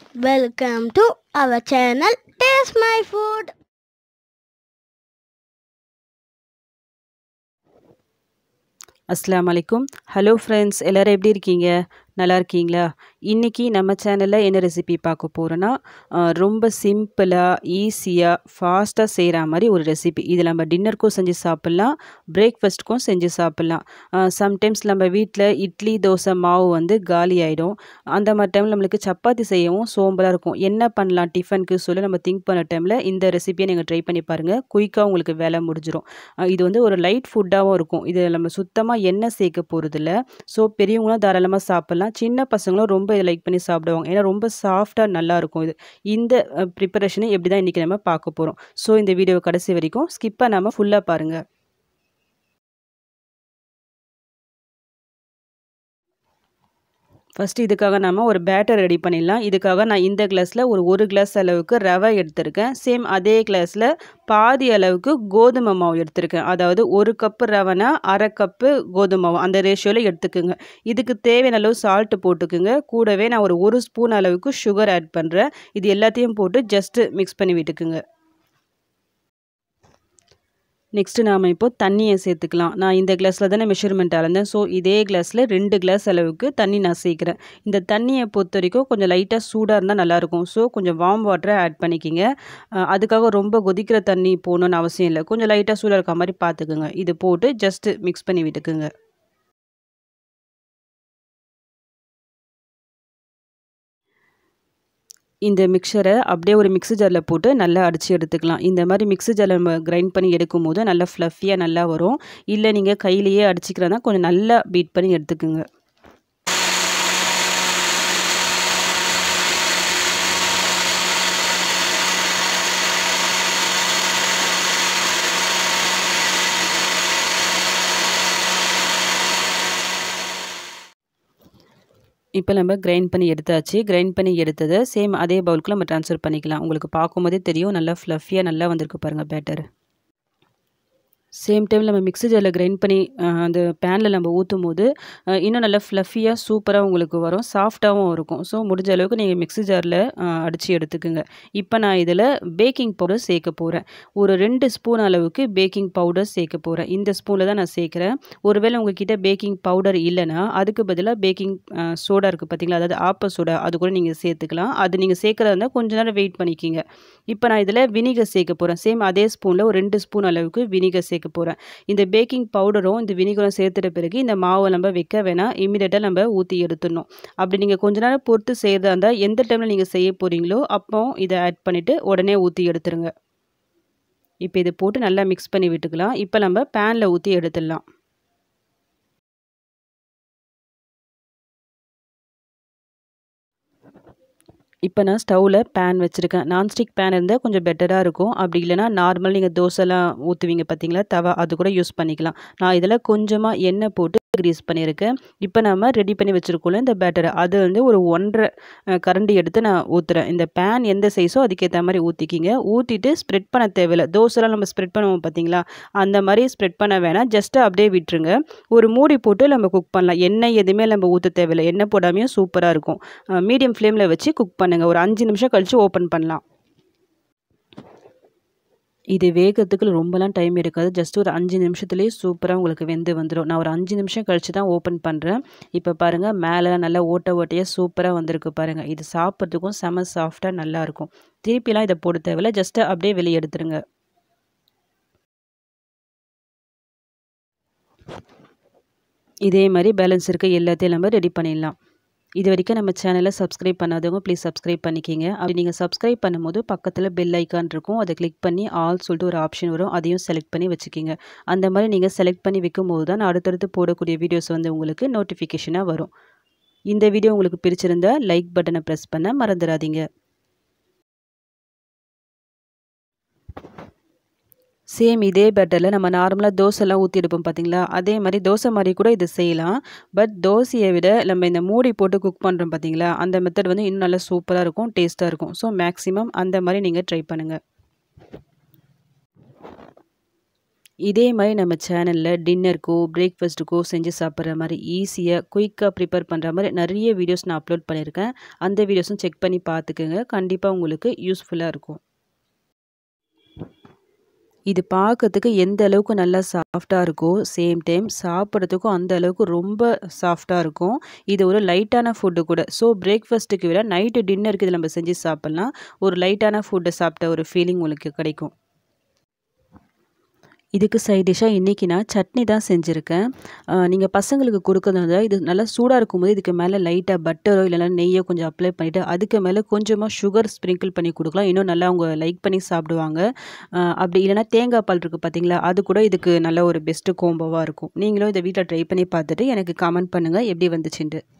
Welcome to our channel Taste My Food. அஸ்ஸலாமு அலைக்கும் hello friends எல்லோரும் எப்படி இருக்கீங்க நல்லா இருக்கீங்களா இன்றைக்கி நம்ம சேனலில் என்ன ரெசிபி பார்க்க போகிறோன்னா ரொம்ப சிம்பிளாக ஈஸியாக ஃபாஸ்ட்டாக செய்கிற மாதிரி ஒரு ரெசிபி இது நம்ம டின்னருக்கும் செஞ்சு சாப்பிட்லாம் பிரேக்ஃபாஸ்ட்டுக்கும் செஞ்சு சாப்பிட்லாம் சம்டைம்ஸ் நம்ம வீட்டில் இட்லி தோசை மாவு வந்து காலி ஆகிடும் அந்த மாதிரி டைமில் நம்மளுக்கு சப்பாத்தி செய்யவும் சோம்பலாக இருக்கும் என்ன பண்ணலாம் டிஃபனுக்கு சொல்லி நம்ம திங்க் பண்ண டைமில் இந்த ரெசிபியை நீங்கள் ட்ரை பண்ணி பாருங்கள் குயிக்காக உங்களுக்கு வேலை முடிஞ்சிடும் இது வந்து ஒரு லைட் ஃபுட்டாகவும் இருக்கும் இது நம்ம சுத்தமாக எண்ணெய் சேர்க்க போகிறதில்ல ஸோ பெரியவங்களாம் தாராளமாக சாப்பிட்லாம் சின்ன பசங்களும் ரொம்ப இதை லைக் பண்ணி சாப்பிடுவாங்க ஏன்னா ரொம்ப சாஃப்டாக நல்லாயிருக்கும் இது இந்த ப்ரிப்பரேஷனை எப்படி தான் இன்றைக்கி நம்ம பார்க்க போகிறோம் ஸோ இந்த வீடியோ கடைசி வரைக்கும் ஸ்கிப் பண்ணாமல் ஃபுல்லாக பாருங்கள் ஃபஸ்ட்டு இதுக்காக நம்ம ஒரு பேட்டர் ரெடி பண்ணிடலாம் இதுக்காக நான் இந்த கிளாஸில் ஒரு ஒரு கிளாஸ் அளவுக்கு ரவை எடுத்திருக்கேன் சேம் அதே கிளாஸில் பாதி அளவுக்கு கோதுமை மாவு எடுத்திருக்கேன் அதாவது ஒரு கப்பு ரவைனா அரை கப்பு கோதுமை மாவு அந்த ரேஷியோவில் எடுத்துக்கோங்க இதுக்கு தேவையான அளவு சால்ட்டு போட்டுக்குங்க கூடவே நான் ஒரு ஒரு ஸ்பூன் அளவுக்கு சுகர் ஆட் பண்ணுறேன் இது எல்லாத்தையும் போட்டு ஜஸ்ட்டு மிக்ஸ் பண்ணி விட்டுக்குங்க நெக்ஸ்ட்டு நாம் இப்போ தண்ணியை சேர்த்துக்கலாம் நான் இந்த கிளாஸில் தானே மெஷர்மெண்ட் அளந்தேன் ஸோ இதே கிளாஸில் ரெண்டு கிளாஸ் அளவுக்கு தண்ணி நான் சேர்க்குறேன் இந்த தண்ணியை பொறுத்த வரைக்கும் கொஞ்சம் லைட்டாக சூடாக இருந்தால் நல்லாயிருக்கும் ஸோ கொஞ்சம் வார்ம் வாட்டரை ஆட் பண்ணிக்கிங்க அதுக்காக ரொம்ப கொதிக்கிற தண்ணி போகணுன்னு அவசியம் இல்லை கொஞ்சம் லைட்டாக சூடாக இருக்க மாதிரி பார்த்துக்குங்க இது போட்டு ஜஸ்ட்டு மிக்ஸ் பண்ணி விட்டுக்குங்க இந்த மிக்சரை அப்படியே ஒரு மிக்ஸி ஜாரில் போட்டு நல்லா அடித்து எடுத்துக்கலாம் இந்த மாதிரி மிக்ஸி ஜாரில் நம்ம கிரைண்ட் பண்ணி எடுக்கும் போது நல்லா ஃப்ளஃபியாக நல்லா வரும் இல்லை நீங்கள் கையிலேயே அடிச்சிக்கிறதா கொஞ்சம் நல்லா பீட் பண்ணி எடுத்துக்குங்க இப்போ நம்ம கிரைண்ட் பண்ணி எடுத்தாச்சு கிரைண்ட் பண்ணி எடுத்ததை சேம் அதே பவுலுக்கு நம்ம ட்ரான்ஸ்ஃபர் பண்ணிக்கலாம் உங்களுக்கு பார்க்கும்போதே தெரியும் நல்லா ஃப்ளஃபியாக நல்லா வந்திருக்கு பாருங்கள் பேட்டர் சேம் டைம் நம்ம மிக்ஸி ஜாரில் கிரைண்ட் பண்ணி அந்த பேனில் நம்ம ஊற்றும் போது இன்னும் நல்லா ஃப்ளஃபியாக சூப்பராக உங்களுக்கு வரும் சாஃப்டாகவும் இருக்கும் ஸோ முடிஞ்ச அளவுக்கு நீங்கள் மிக்ஸி ஜாரில் அடித்து எடுத்துக்கோங்க இப்போ நான் இதில் பேக்கிங் பவுடர் சேர்க்க போகிறேன் ஒரு ரெண்டு ஸ்பூன் அளவுக்கு பேக்கிங் பவுடர் சேர்க்க போகிறேன் இந்த ஸ்பூனில் தான் நான் சேர்க்குறேன் ஒருவேளை உங்ககிட்ட பேக்கிங் பவுடர் இல்லைன்னா அதுக்கு பதிலாக பேக்கிங் சோடா இருக்குது பார்த்தீங்களா அதாவது ஆப்ப சோடா அது கூட நீங்கள் சேர்த்துக்கலாம் அது நீங்கள் சேர்க்குறதா இருந்தால் கொஞ்ச நேரம் வெயிட் பண்ணிக்கிங்க இப்போ நான் இதில் வினிகர் சேர்க்க போகிறேன் சேம் அதே ஸ்பூனில் ஒரு ரெண்டு ஸ்பூன் அளவுக்கு வினிகர் சேர்க்க போகிறேன் இந்த பேக்கிங் பவுடரும் இந்த வினிகரும் சேர்த்துட்ட பிறகு இந்த மாவை நம்ம வைக்க வேணாம் இமீடியட்டாக நம்ம ஊற்றி எடுத்துடணும் அப்படி நீங்கள் கொஞ்ச நேரம் பொறுத்து செய்கிறதா இருந்தால் எந்த டைமில் நீங்கள் செய்ய போகிறீங்களோ அப்போ இதை ஆட் பண்ணிவிட்டு உடனே ஊற்றி எடுத்துருங்க இப்போ இதை போட்டு நல்லா மிக்ஸ் பண்ணி விட்டுக்கலாம் இப்போ நம்ம பேனில் ஊற்றி எடுத்துடலாம் இப்போ நான் ஸ்டவ்வில் பேன் வச்சுருக்கேன் நான்ஸ்டிக் பேன் இருந்தால் கொஞ்சம் பெட்டராக இருக்கும் அப்படி இல்லைனா நார்மல் நீங்கள் தோசைலாம் ஊற்றுவீங்க பார்த்தீங்களா தவா அது கூட யூஸ் பண்ணிக்கலாம் நான் இதில் கொஞ்சமாக எண்ணெய் போட்டு க்ரீஸ் பண்ணியிருக்கேன் இப்போ நம்ம ரெடி பண்ணி வச்சுருக்கோம்ல இந்த பேட்டரை அது வந்து ஒரு ஒன்றரை கரண்டி எடுத்து நான் ஊற்றுறேன் இந்த பேன் எந்த சைஸோ அதுக்கேற்ற மாதிரி ஊற்றிக்கிங்க ஊற்றிட்டு ஸ்ப்ரெட் பண்ண தேவையில்லை தோசைலாம் நம்ம ஸ்ப்ரெட் பண்ணுவோம் பார்த்தீங்களா அந்த மாதிரி ஸ்ப்ரெட் பண்ண வேணாம் ஜஸ்ட்டு அப்படியே விட்டுருங்க ஒரு மூடி போட்டு நம்ம குக் பண்ணலாம் எண்ணெய் எதுவுமே நம்ம ஊற்ற தேவையில்லை எண்ணெய் போடாமையும் சூப்பராக இருக்கும் மீடியம் ஃப்ளேமில் வச்சு குக் பண்ணுங்கள் ஒரு அஞ்சு நிமிஷம் கழித்து ஓப்பன் பண்ணலாம் இது வேகிறதுக்கு ரொம்பலாம் டைம் எடுக்காது ஜஸ்ட் ஒரு அஞ்சு நிமிஷத்துலேயே சூப்பராக உங்களுக்கு வெந்து வந்துடும் நான் ஒரு அஞ்சு நிமிஷம் கழித்து தான் ஓப்பன் பண்ணுறேன் இப்போ பாருங்கள் மேலே நல்லா ஓட்ட ஓட்டையாக சூப்பராக வந்திருக்கு பாருங்கள் இது சாப்பிட்றதுக்கும் செம சாஃப்டாக நல்லாயிருக்கும் திருப்பிலாம் இதை போட தேவையில்ல ஜஸ்ட்டு அப்படியே வெளியே எடுத்துருங்க இதே மாதிரி பேலன்ஸ் இருக்க எல்லாத்தையும் நம்ம ரெடி பண்ணிடலாம் இது வரைக்கும் நம்ம சேனலை சப்ஸ்கிரைப் பண்ணாதவங்க ப்ளீஸ் சப்ஸ்கிரைப் பண்ணிக்கிங்க அப்படி நீங்கள் சப்ஸ்கிரைப் பண்ணும்போது பக்கத்தில் பெல் ஐக்கான் இருக்கும் அதை கிளிக் பண்ணி ஆல் சொல்லிட்டு ஒரு ஆப்ஷன் வரும் அதையும் செலக்ட் பண்ணி வச்சுக்கிங்க அந்த மாதிரி நீங்கள் செலக்ட் பண்ணி வைக்கும்போது தான் அடுத்தடுத்து போடக்கூடிய வீடியோஸ் வந்து உங்களுக்கு நோட்டிஃபிகேஷனாக வரும் இந்த வீடியோ உங்களுக்கு பிடிச்சிருந்தா லைக் பட்டனை ப்ரெஸ் பண்ண மறந்துடாதீங்க சேம் இதே பேட்டரில் நம்ம நார்மலாக தோசைலாம் ஊற்றி எடுப்போம் பார்த்தீங்களா அதே மாதிரி தோசை மாதிரி கூட இது செய்யலாம் பட் தோசையை விட நம்ம இந்த மூடி போட்டு குக் பண்ணுறோம் பார்த்தீங்களா அந்த மெத்தட் வந்து இன்னும் நல்லா சூப்பராக இருக்கும் டேஸ்ட்டாக இருக்கும் ஸோ மேக்ஸிமம் அந்த மாதிரி நீங்கள் ட்ரை பண்ணுங்கள் இதே மாதிரி நம்ம சேனலில் டின்னருக்கோ பிரேக்ஃபாஸ்ட்டுக்கோ செஞ்சு சாப்பிட்ற மாதிரி ஈஸியாக குயிக்காக ப்ரிப்பேர் பண்ணுற மாதிரி நிறைய வீடியோஸ் நான் அப்லோட் பண்ணியிருக்கேன் அந்த வீடியோஸும் செக் பண்ணி பார்த்துக்குங்க கண்டிப்பாக உங்களுக்கு யூஸ்ஃபுல்லாக இருக்கும் இது பார்க்கறதுக்கு எந்த அளவுக்கு நல்லா சாஃப்டாக இருக்கோ சேம் டைம் சாப்பிட்றதுக்கும் அந்த அளவுக்கு ரொம்ப சாஃப்டாக இருக்கும் இது ஒரு லைட்டான ஃபுட்டு கூட ஸோ பிரேக்ஃபாஸ்ட்டுக்கு விட நைட்டு டின்னருக்கு இதில் நம்ம செஞ்சு சாப்பிட்லாம் ஒரு லைட்டான ஃபுட்டை சாப்பிட்ட ஒரு ஃபீலிங் உங்களுக்கு கிடைக்கும் இதுக்கு சைட் டிஷ்ஷாக இன்றைக்கி நான் சட்னி தான் செஞ்சுருக்கேன் நீங்கள் பசங்களுக்கு கொடுக்கறதா இது நல்லா சூடாக இருக்கும்போது இதுக்கு மேலே லைட்டாக பட்டரோ இல்லைனா நெய்யோ கொஞ்சம் அப்ளை பண்ணிவிட்டு அதுக்கு மேலே கொஞ்சமாக சுகர் ஸ்ப்ரிங்கிள் பண்ணி கொடுக்கலாம் இன்னும் நல்லா அவங்க லைக் பண்ணி சாப்பிடுவாங்க அப்படி இல்லைனா தேங்காய் பால் இருக்குது பார்த்தீங்களா அது கூட இதுக்கு நல்ல ஒரு பெஸ்ட்டு கோம்போவாக இருக்கும் நீங்களும் இதை வீட்டில் ட்ரை பண்ணி பார்த்துட்டு எனக்கு கமெண்ட் பண்ணுங்கள் எப்படி வந்துச்சுன்ட்டு